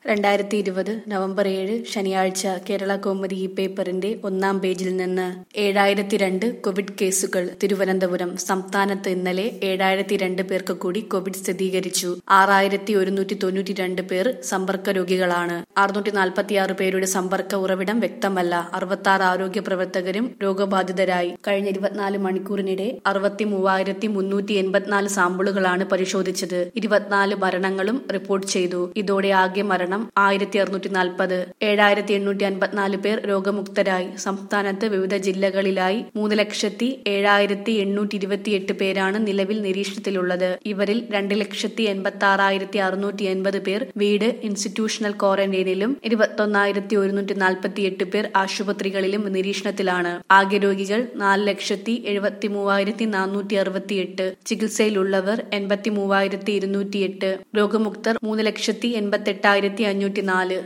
രണ്ടായിരത്തി ഇരുപത് നവംബർ ഏഴ് ശനിയാഴ്ച കേരള കൗമുദി ഈ പേപ്പറിന്റെ ഒന്നാം പേജിൽ നിന്ന് ഏഴായിരത്തി രണ്ട് കോവിഡ് കേസുകൾ തിരുവനന്തപുരം സംസ്ഥാനത്ത് ഇന്നലെ ഏഴായിരത്തി രണ്ട് പേർക്ക് കൂടി കോവിഡ് സ്ഥിരീകരിച്ചു ആറായിരത്തി ഒരുന്നൂറ്റി തൊണ്ണൂറ്റി രണ്ട് പേർ സമ്പർക്ക രോഗികളാണ് അറുന്നൂറ്റി നാൽപ്പത്തിയാറ് പേരുടെ സമ്പർക്ക ഉറവിടം വ്യക്തമല്ല അറുപത്തി ആറ് ആരോഗ്യ പ്രവർത്തകരും രോഗബാധിതരായി കഴിഞ്ഞ ഇരുപത്തിനാല് മണിക്കൂറിനിടെ അറുപത്തി മൂവായിരത്തി മുന്നൂറ്റി എൺപത്തിനാല് സാമ്പിളുകളാണ് പരിശോധിച്ചത് ഇരുപത്തിനാല് മരണങ്ങളും റിപ്പോർട്ട് ചെയ്തു ഇതോടെ ആകെ മരണം ആയിരത്തി അറുന്നൂറ്റി നാൽപ്പത് ഏഴായിരത്തി എണ്ണൂറ്റി അൻപത്തിനാല് പേർ രോഗമുക്തരായി സംസ്ഥാനത്ത് വിവിധ ജില്ലകളിലായി മൂന്ന് ലക്ഷത്തി ഏഴായിരത്തി എണ്ണൂറ്റി ഇരുപത്തിയെട്ട് പേരാണ് നിലവിൽ നിരീക്ഷണത്തിലുള്ളത് ഇവരിൽ രണ്ട് ലക്ഷത്തി എൺപത്തി ആറായിരത്തി അറുന്നൂറ്റി എൺപത് പേർ വീട് ഇൻസ്റ്റിറ്റ്യൂഷണൽ ക്വാറന്റൈനിലും ഇരുപത്തൊന്നായിരത്തി ഒരുന്നൂറ്റി നാൽപ്പത്തിയെട്ട് പേർ ആശുപത്രികളിലും നിരീക്ഷണത്തിലാണ് ആകെ രോഗികൾ നാല് ലക്ഷത്തി എഴുപത്തി മൂവായിരത്തി നാനൂറ്റി അറുപത്തിയെട്ട് ചികിത്സയിലുള്ളവർ എൺപത്തി മൂവായിരത്തി ഇരുന്നൂറ്റിയെട്ട് രോഗമുക്തർ മൂന്ന് ലക്ഷത്തി എൺപത്തെട്ടായിരത്തി അഞ്ഞൂറ്റി നാല്